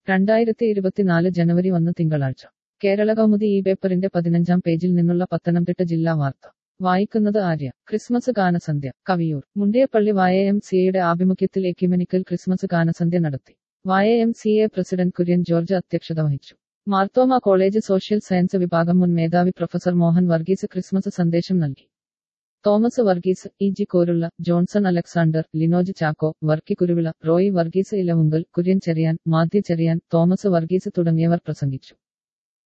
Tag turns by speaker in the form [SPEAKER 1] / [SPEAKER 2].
[SPEAKER 1] രണ്ടായിരത്തി ഇരുപത്തിനാല് ജനുവരി ഒന്ന് തിങ്കളാഴ്ച കേരള കൗമുദി ഈ പേപ്പറിന്റെ പതിനഞ്ചാം പേജിൽ നിന്നുള്ള പത്തനംതിട്ട ജില്ലാ വാർത്ത വായിക്കുന്നത് ആര്യ ക്രിസ്മസ് ഗാനസന്ധ്യ കവിയൂർ മുണ്ടിയപ്പള്ളി വായ എം സിയുടെ ആഭിമുഖ്യത്തിൽ എക്യുമെനിക്കൽ ക്രിസ്മസ് ഗാനസന്ധ്യ നടത്തി Y M C A president Kurian George അധ്യക്ഷത വഹിച്ചു മാർത്തോമ കോളേജ് സോഷ്യൽ സയൻസ് വിഭാഗം മുൻ മേധാവി പ്രൊഫസർ മോഹൻ വർഗീസ് ക്രിസ്മസ് സന്ദേശം നൽകി തോമസ് വർഗീസ് ഇ ജി കോരുള്ള ജോൺസൺ അലക്സാണ്ടർ ലിനോജ് ചാക്കോ വർക്കി കുരുവിള റോയി വർഗീസ് ഇലവുങ്കൽ കുര്യൻ ചെറിയാൻ മാധ്യ ചെറിയാൻ തോമസ് വർഗീസ് തുടങ്ങിയവർ പ്രസംഗിച്ചു